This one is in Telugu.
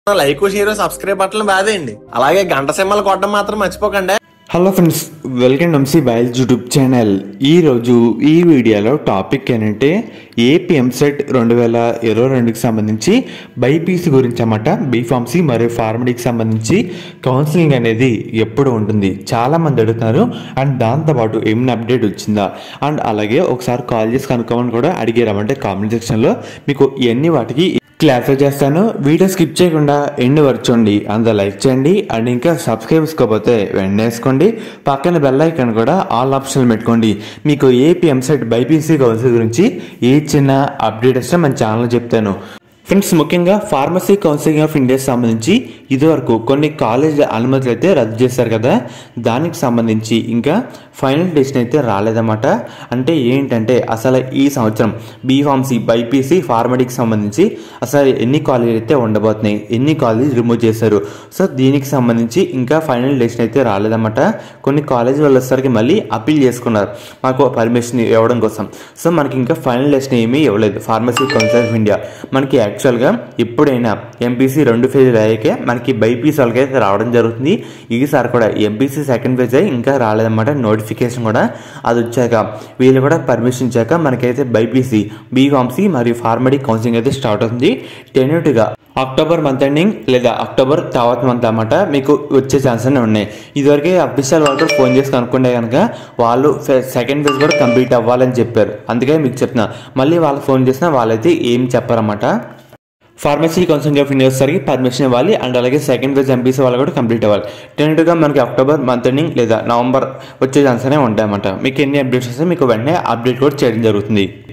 లైక్ షేర్ సబ్స్క్రైబ్ బట్టలు బాదేయండి అలాగే గంట సింహలు కొట్టడం మాత్రం మర్చిపోకండి హలో ఫ్రెండ్స్ వెల్కమ్ ఎంసీ బయల్ యూట్యూబ్ ఛానల్ ఈరోజు ఈ వీడియోలో టాపిక్ ఏంటంటే ఏపీ ఎంసెట్ రెండు వేల ఇరవై రెండుకి సంబంధించి బైపీసీ గురించి అన్నమాట బీఫార్మసీ మరియు ఫార్మడీకి సంబంధించి కౌన్సిలింగ్ అనేది ఎప్పుడు ఉంటుంది చాలా మంది అడుగుతున్నారు అండ్ దాంతోపాటు ఏమైనా అప్డేట్ వచ్చిందా అండ్ అలాగే ఒకసారి కాల్ చేసి కనుక్కోమని కూడా అడిగారు అంటే కామెంట్ సెక్షన్లో మీకు ఎన్ని వాటికి క్లారిఫై చేస్తాను వీడియో స్కిప్ చేయకుండా ఎండ్ వరకు చూడండి అందులో లైక్ చేయండి అండ్ ఇంకా సబ్స్క్రైబ్ చేసుకోకపోతే వెంటనే వేసుకోండి పక్కన బెల్ ఐకాన్ కూడా ఆల్ ఆప్షన్ పెట్టుకోండి మీకు ఏపీ ఎంసెట్ బైపీసీ కౌన్సిల్ గురించి ఏ చిన్న అప్డేట్ వస్తే మన ఛానల్లో చెప్తాను ఫ్రెండ్స్ ముఖ్యంగా ఫార్మసీ కౌన్సిలింగ్ ఆఫ్ ఇండియాకి సంబంధించి ఇదివరకు కొన్ని కాలేజ్ అనుమతులు అయితే రద్దు చేశారు కదా దానికి సంబంధించి ఇంకా ఫైనల్ డెసిషన్ అయితే రాలేదన్నమాట అంటే ఏంటంటే అసలు ఈ సంవత్సరం బీఫార్మసీ బైపీసీ ఫార్మడీకి సంబంధించి అసలు ఎన్ని కాలేజీలు అయితే ఉండబోతున్నాయి ఎన్ని కాలేజీ రిమూవ్ చేశారు సో దీనికి సంబంధించి ఇంకా ఫైనల్ డెసిషన్ అయితే రాలేదన్నమాట కొన్ని కాలేజీ వాళ్ళు వచ్చేసరికి మళ్ళీ అప్పీల్ చేసుకున్నారు మాకు పర్మిషన్ ఇవ్వడం కోసం సో మనకి ఇంకా ఫైనల్ డెసిషన్ ఏమీ ఇవ్వలేదు ఫార్మసీ కౌన్సిల్ ఆఫ్ ఇండియా మనకి యాక్చువల్గా ఎప్పుడైనా ఎంపీసీ రెండు ఫేజ్ అయ్యాకే మనకి బైపీసీ వాళ్ళకి అయితే రావడం జరుగుతుంది ఈసారి కూడా ఎంపీసీ సెకండ్ ఫేజ్ అయ్యి ఇంకా రాలేదన్నమాట నోటిఫికేషన్ కూడా అది వచ్చాక వీళ్ళు కూడా పర్మిషన్ ఇచ్చాక మనకైతే బైపీసీ బీఫార్మసీ మరియు ఫార్మడీ కౌన్సిలింగ్ అయితే స్టార్ట్ అవుతుంది టెన్యూట్గా అక్టోబర్ మంత్ ఎండింగ్ లేదా అక్టోబర్ తర్వాత మంత్ అన్నమాట మీకు వచ్చే ఛాన్సెస్ ఉన్నాయి ఇదివరకే అఫీషియల్ వాళ్ళు కూడా ఫోన్ చేసి కనుక్కుంటే కనుక వాళ్ళు సెకండ్ ఫేజ్ కూడా కంప్లీట్ అవ్వాలని చెప్పారు అందుకే మీకు చెప్తున్నా మళ్ళీ వాళ్ళు ఫోన్ చేసినా వాళ్ళైతే ఏం చెప్పారన్నమాట ఫార్మసీ కౌన్సిలింగ్ ఆఫ్ ఇండియా సరికి పర్మిషన్ ఇవ్వాలి అండ్ అలాగే సెకండ్ ఫేజ్ ఎంపీసీ వాళ్ళు కూడా కంప్లీట్ అవ్వాలి టెన్ట్గా మనకి అక్టోబర్ మంత్ ఎండింగ్ లేదా నవంబర్ వచ్చే ఛాన్స్ అనే ఉంటాయన్నమాట మీకు ఎన్ని అప్డేట్స్ వస్తే మీకు వెంటనే అప్డేట్ కూడా చేయడం జరుగుతుంది